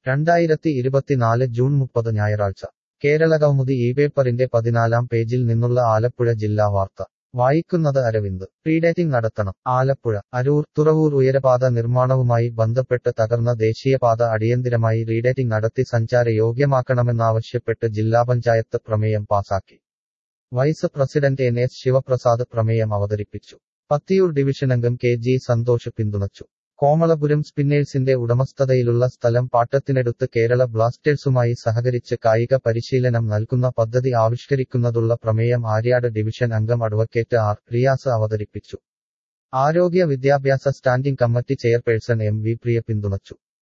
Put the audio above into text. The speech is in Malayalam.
രണ്ടായിരത്തി ഇരുപത്തിനാല് ജൂൺ മുപ്പത് ഞായറാഴ്ച കേരളകൗമുദി ഈ പേപ്പറിന്റെ പതിനാലാം പേജിൽ നിന്നുള്ള ആലപ്പുഴ ജില്ലാ വാർത്ത വായിക്കുന്നത് അരവിന്ദ് റീഡേറ്റിംഗ് നടത്തണം ആലപ്പുഴ അരൂർ തുറവൂർ ഉയരപാത നിർമ്മാണവുമായി ബന്ധപ്പെട്ട് തകർന്ന ദേശീയപാത അടിയന്തിരമായി റീഡേറ്റിംഗ് നടത്തി സഞ്ചാര യോഗ്യമാക്കണമെന്നാവശ്യപ്പെട്ട് ജില്ലാ പഞ്ചായത്ത് പ്രമേയം പാസാക്കി vice president N S Sivaprasad പ്രമേയം അവതരിപ്പിച്ചു പത്തിയൂർ ഡിവിഷനംഗം കെ ജി സന്തോഷ് പിന്തുണച്ചു കോമളപുരം സ്പിന്നേഴ്സിന്റെ ഉടമസ്ഥതയിലുള്ള സ്ഥലം പാട്ടത്തിനെടുത്ത് കേരള ബ്ലാസ്റ്റേഴ്സുമായി സഹകരിച്ച് കായിക പരിശീലനം നൽകുന്ന പദ്ധതി ആവിഷ്കരിക്കുന്നതുള്ള പ്രമേയം ആര്യാട് ഡിവിഷൻ അംഗം അഡ്വക്കേറ്റ് ആർ റിയാസ് അവതരിപ്പിച്ചു ആരോഗ്യ വിദ്യാഭ്യാസ standing committee chairperson M V Priya പിന്തുണച്ചു